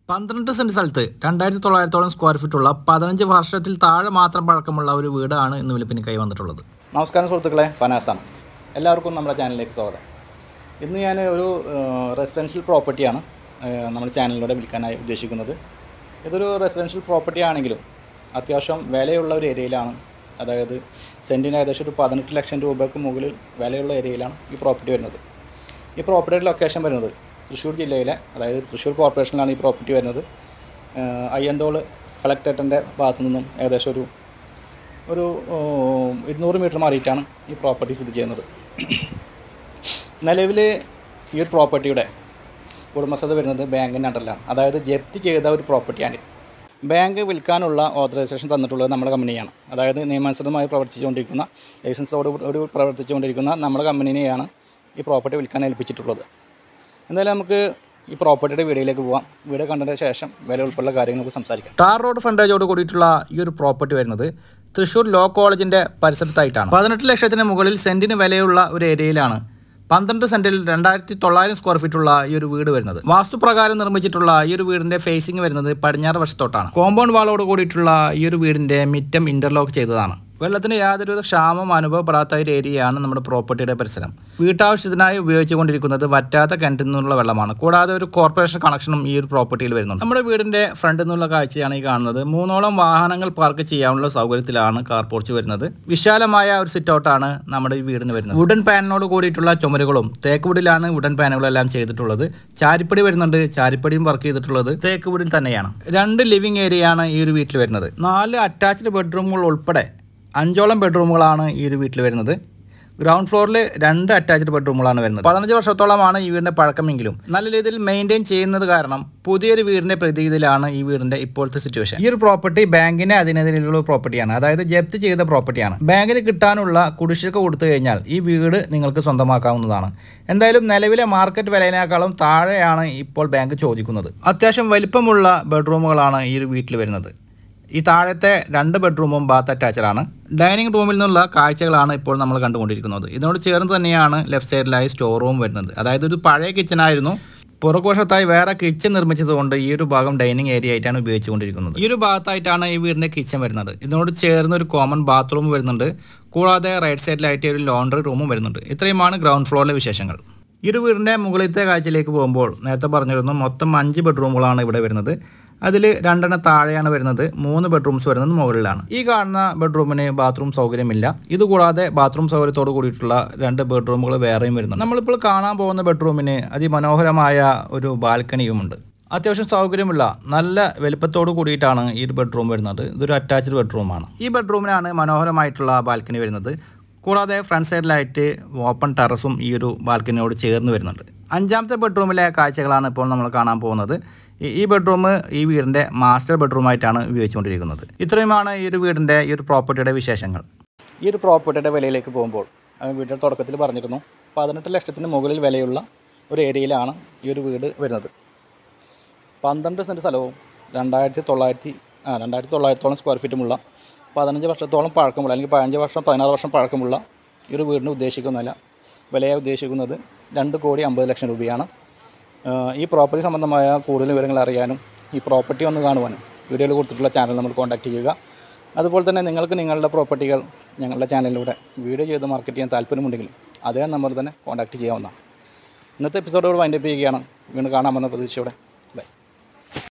പന്ത്രണ്ട് സെന്റ് സ്ഥലത്ത് രണ്ടായിരത്തി തൊള്ളായിരത്തോളം സ്ക്വയർ ഫീറ്റുള്ള പതിനഞ്ച് വർഷത്തിൽ താഴെ മാത്രം പഴക്കമുള്ള ഒരു വീടാണ് ഇന്ന് വിളിപ്പിന് കൈ വന്നിട്ടുള്ളത് നമസ്കാരം സുഹൃത്തുക്കളെ ഫനാസാണ് എല്ലാവർക്കും നമ്മുടെ ചാനലിലേക്ക് സ്വാഗതം ഇന്ന് ഞാൻ ഒരു റെസിഡൻഷ്യൽ പ്രോപ്പർട്ടിയാണ് ഏഹ്, നമ്മുടെ ചാനലിലൂടെ വിൽക്കാനായി ഉദ്ദേശിക്കുന്നത് ഇതൊരു റെസിഡൻഷ്യൽ പ്രോപ്പർട്ടി ആണെങ്കിലും അത്യാവശ്യം വിലയുള്ള ഒരു ഏരിയയിലാണ് അതായത് സെൻറ്റിന് ഏകദേശം ഒരു പതിനെട്ട് ലക്ഷം രൂപയ്ക്ക് മുകളിൽ വിലയുള്ള ഏരിയയിലാണ് ഈ പ്രോപ്പർട്ടി വരുന്നത് ഈ പ്രോപ്പർട്ടിയുടെ ലൊക്കേഷൻ വരുന്നത് തൃശ്ശൂർ ജില്ലയിലെ അതായത് തൃശ്ശൂർ കോർപ്പറേഷനിലാണ് ഈ പ്രോപ്പർട്ടി വരുന്നത് ഏഹ്, അയ്യന്തോൾ കളക്ടറേറ്റിൻ്റെ ഭാഗത്തു നിന്നും ഏകദേശം ഒരു ഒരു ഉം, ഇരുന്നൂറ് മീറ്റർ മാറിയിട്ടാണ് ഈ പ്രോപ്പർട്ടി സ്ഥിതി ചെയ്യുന്നത് നിലവിൽ ഈ ഒരു പ്രോപ്പർട്ടിയുടെ ഉടമസ്ഥത വരുന്നത് ബാങ്കിൻ്റെ അണ്ടറിലാണ് അതായത് ജപ്തി ചെയ്ത ഒരു പ്രോപ്പർട്ടിയാണിത് ബാങ്ക് വിൽക്കാനുള്ള ഓതറൈസേഷൻ തന്നിട്ടുള്ളത് നമ്മുടെ കമ്പനിയാണ് അതായത് നിയമാനുസൃതമായി പ്രവർത്തിച്ചുകൊണ്ടിരിക്കുന്ന ലൈസൻസോട് ഒരു പ്രവർത്തിച്ചുകൊണ്ടിരിക്കുന്ന നമ്മുടെ കമ്പനിനെയാണ് ഈ പ്രോപ്പർട്ടി വിൽക്കാൻ ഏൽപ്പിച്ചിട്ടുള്ളത് എന്തായാലും നമുക്ക് ഈ പ്രോപ്പർട്ടിയുടെ വീഡിയോയിലേക്ക് പോവാം വീഡിയോ കണ്ടതിന് ശേഷം വില ഉൾപ്പെടെയുള്ള കാര്യങ്ങൾ നമുക്ക് സംസാരിക്കാം ടാർ റോഡ് ഫ്രണ്ടേജോട് കൂടിയിട്ടുള്ള ഈ ഒരു പ്രോപ്പർട്ടി വരുന്നത് തൃശ്ശൂർ ലോ കോളേജിന്റെ പരിസരത്തായിട്ടാണ് പതിനെട്ട് ലക്ഷത്തിന് മുകളിൽ സെന്റിന് വിലയുള്ള ഒരു ഏരിയയിലാണ് പന്ത്രണ്ട് സെന്റിൽ രണ്ടായിരത്തി തൊള്ളായിരം സ്ക്വയർ ഫീറ്റുള്ള ഈ ഒരു വീട് വരുന്നത് വാസ്തുപ്രകാരം നിർമ്മിച്ചിട്ടുള്ള ഈ ഒരു വീടിന്റെ ഫേസിംഗ് വരുന്നത് പടിഞ്ഞാറ് വശത്തോട്ടാണ് കോമ്പൗണ്ട് വാളോട് കൂടിയിട്ടുള്ള ഈ ഒരു വീടിന്റെ മിറ്റം ഇന്റർലോക്ക് ചെയ്തതാണ് വെള്ളത്തിന് യാതൊരുവിധ ക്ഷാമം അനുഭവപ്പെടാത്ത ഒരു ഏരിയയാണ് നമ്മുടെ പ്രോപ്പർട്ടിയുടെ പരിസരം വീട്ടാവശ്യത്തിനായി ഉപയോഗിച്ചുകൊണ്ടിരിക്കുന്നത് വറ്റാത്ത കിണറ്റിൽ നിന്നുള്ള വെള്ളമാണ് കൂടാതെ ഒരു കോർപ്പറേഷൻ കണക്ഷനും ഈ ഒരു പ്രോപ്പർട്ടിയിൽ വരുന്നുണ്ട് നമ്മുടെ വീടിന്റെ ഫ്രണ്ടിൽ നിന്നുള്ള കാഴ്ചയാണ് ഈ കാണുന്നത് മൂന്നോളം വാഹനങ്ങൾ പാർക്ക് ചെയ്യാനുള്ള സൗകര്യത്തിലാണ് കാർ പോർച്ച് വരുന്നത് വിശാലമായ ഒരു സിറ്റ് ഔട്ടാണ് നമ്മുടെ ഈ വീടിന് വരുന്നത് വുഡൻ പാനലിനോട് കൂടിയിട്ടുള്ള ചുമരുകളും തേക്ക് വുഡിലാണ് വുഡൻ പാനലുകളെല്ലാം ചെയ്തിട്ടുള്ളത് ചാരിപ്പടി വരുന്നുണ്ട് ചാരിപ്പടിയും വർക്ക് ചെയ്തിട്ടുള്ളത് തേക്ക് വുഡിൽ തന്നെയാണ് രണ്ട് ലിവിംഗ് ഏരിയയാണ് ഈ ഒരു വീട്ടിൽ വരുന്നത് നാല് അറ്റാച്ച്ഡ് ബെഡ്റൂമുകൾ ഉൾപ്പെടെ അഞ്ചോളം ബെഡ്റൂമുകളാണ് ഈ ഒരു വീട്ടിൽ വരുന്നത് ഗ്രൗണ്ട് ഫ്ലോറിൽ രണ്ട് അറ്റാച്ച്ഡ് ബെഡ്റൂമുകളാണ് വരുന്നത് പതിനഞ്ച് വർഷത്തോളമാണ് ഈ വീടിൻ്റെ പഴക്കമെങ്കിലും നല്ല രീതിയിൽ മെയിൻറ്റെയിൻ ചെയ്യുന്നത് കാരണം പുതിയൊരു വീടിൻ്റെ പ്രതീതിയിലാണ് ഈ വീടിൻ്റെ ഇപ്പോഴത്തെ സിറ്റുവേഷൻ ഈ ഒരു പ്രോപ്പർട്ടി ബാങ്കിനെ അതിനെതിരെയുള്ള പ്രോപ്പർട്ടിയാണ് അതായത് ജപ്തി ചെയ്ത പ്രോപ്പർട്ടിയാണ് ബാങ്കിന് കിട്ടാനുള്ള കുടിശ്ശിക കൊടുത്തു കഴിഞ്ഞാൽ ഈ വീട് നിങ്ങൾക്ക് സ്വന്തമാക്കാവുന്നതാണ് എന്തായാലും നിലവിലെ മാർക്കറ്റ് വിലയിനേക്കാളും താഴെയാണ് ഇപ്പോൾ ബാങ്ക് ചോദിക്കുന്നത് അത്യാവശ്യം വലിപ്പമുള്ള ബെഡ്റൂമുകളാണ് ഈ ഒരു വീട്ടിൽ വരുന്നത് ഈ താഴത്തെ രണ്ട് ബെഡ്റൂമും ബാത്ത് അറ്റാച്ചഡ് ആണ് ഡൈനിങ് റൂമിൽ നിന്നുള്ള കാഴ്ചകളാണ് ഇപ്പോൾ നമ്മൾ കണ്ടുകൊണ്ടിരിക്കുന്നത് ഇതിനോട് ചേർന്ന് തന്നെയാണ് ലെഫ്റ്റ് സൈഡിലായി സ്റ്റോർ റൂം വരുന്നത് അതായത് ഒരു പഴയ കിച്ചൺ ആയിരുന്നു പുറകുവശത്തായി വേറെ കിച്ചൺ നിർമ്മിച്ചതുകൊണ്ട് ഈ ഒരു ഭാഗം ഡൈനിങ് ഏരിയ ആയിട്ടാണ് ഉപയോഗിച്ചുകൊണ്ടിരിക്കുന്നത് ഈ ഒരു ഭാഗത്തായിട്ടാണ് ഈ വീടിൻ്റെ കിച്ചൺ വരുന്നത് ഇതിനോട് ചേർന്ന് ഒരു കോമൺ ബാത്റൂം വരുന്നുണ്ട് കൂടാതെ റൈറ്റ് സൈഡിലായിട്ട് ഒരു ലോണ്ടറി റൂമും വരുന്നുണ്ട് ഇത്രയുമാണ് ഗ്രൗണ്ട് ഫ്ലോറിലെ വിശേഷങ്ങൾ ഈ ഒരു വീടിൻ്റെ മുകളിലത്തെ കാഴ്ചയിലേക്ക് പോകുമ്പോൾ നേരത്തെ പറഞ്ഞിരുന്നു മൊത്തം അഞ്ച് ബെഡ്റൂമുകളാണ് ഇവിടെ വരുന്നത് അതിൽ രണ്ടെണ്ണം താഴെയാണ് വരുന്നത് മൂന്ന് ബെഡ്റൂംസ് വരുന്നത് മുകളിലാണ് ഈ കാണുന്ന ബെഡ്റൂമിന് ബാത്റൂം സൗകര്യമില്ല ഇതുകൂടാതെ ബാത്റൂം സൗകര്യത്തോട് കൂടിയിട്ടുള്ള രണ്ട് ബെഡ്റൂമുകൾ വേറെയും വരുന്നുണ്ട് നമ്മളിപ്പോൾ കാണാൻ പോകുന്ന ബെഡ്റൂമിന് അതിമനോഹരമായ ഒരു ബാൽക്കണിയുമുണ്ട് അത്യാവശ്യം സൗകര്യമുള്ള നല്ല വലിപ്പത്തോട് കൂടിയിട്ടാണ് ഈ ഒരു ബെഡ്റൂം വരുന്നത് ഇതൊരു അറ്റാച്ച്ഡ് ബെഡ്റൂമാണ് ഈ ബെഡ്റൂമിനാണ് മനോഹരമായിട്ടുള്ള ബാൽക്കണി വരുന്നത് കൂടാതെ ഫ്രണ്ട് സൈഡിലായിട്ട് ഓപ്പൺ ടെറസും ഈ ഒരു ബാൽക്കണിയോട് ചേർന്ന് വരുന്നുണ്ട് അഞ്ചാമത്തെ ബെഡ്റൂമിലെ കാഴ്ചകളാണ് ഇപ്പോൾ നമ്മൾ കാണാൻ പോകുന്നത് ഈ- ഈ ബെഡ്റൂം ഈ വീടിൻ്റെ മാസ്റ്റർ ബെഡ്റൂമായിട്ടാണ് ഉപയോഗിച്ചുകൊണ്ടിരിക്കുന്നത് ഇത്രയുമാണ് ഈ ഒരു വീടിൻ്റെ ഈ ഒരു പ്രോപ്പർട്ടിയുടെ വിശേഷങ്ങൾ ഈ ഒരു പ്രോപ്പർട്ടിയുടെ വിലയിലേക്ക് പോകുമ്പോൾ ആ വീടിൻ്റെ തുടക്കത്തിൽ പറഞ്ഞിരുന്നു പതിനെട്ട് ലക്ഷത്തിന് മുകളിൽ വിലയുള്ള ഒരു ഏരിയയിലാണ് ഈ ഒരു വീട് വരുന്നത് പന്ത്രണ്ട് സെൻറ്റ് സ്ഥലവും രണ്ടായിരത്തി തൊള്ളായിരത്തി ആ രണ്ടായിരത്തി തൊള്ളായിരത്തോളം സ്ക്വയർ ഫീറ്റുമുള്ള പതിനഞ്ച് വർഷത്തോളം പഴക്കമുള്ള അല്ലെങ്കിൽ പതിനഞ്ച് വർഷം പതിനാറ് വർഷം പഴക്കമുള്ള ഈ ഒരു വീടിന് ഉദ്ദേശിക്കുന്നില്ല വിലയെ ഉദ്ദേശിക്കുന്നത് രണ്ട് കോടി അമ്പത് ലക്ഷം രൂപയാണ് ആ, ഈ പ്രോപ്പർട്ടി സംബന്ധമായ കൂടുതൽ വിവരങ്ങൾ അറിയാനും ഈ പ്രോപ്പർട്ടി ഒന്ന് കാണുവാനും വീഡിയോയിൽ കൊടുത്തിട്ടുള്ള ചാനൽ നമ്മൾ കോൺടാക്റ്റ് ചെയ്യുക അതുപോലെ തന്നെ നിങ്ങൾക്ക് നിങ്ങളുടെ പ്രോപ്പർട്ടികൾ ഞങ്ങളുടെ ചാനലിലൂടെ വീഡിയോ ചെയ്ത് മാർക്കറ്റ് ചെയ്യാൻ താല്പര്യമുണ്ടെങ്കിൽ അതേ നമ്പർ തന്നെ കോൺടാക്റ്റ് ചെയ്യാവുന്നതാണ് ഇന്നത്തെ എപ്പിസോഡോട് വൈൻഡപ്പ് ചെയ്യുകയാണ് വീണ്ടും കാണാമെന്ന പ്രതീക്ഷയോടെ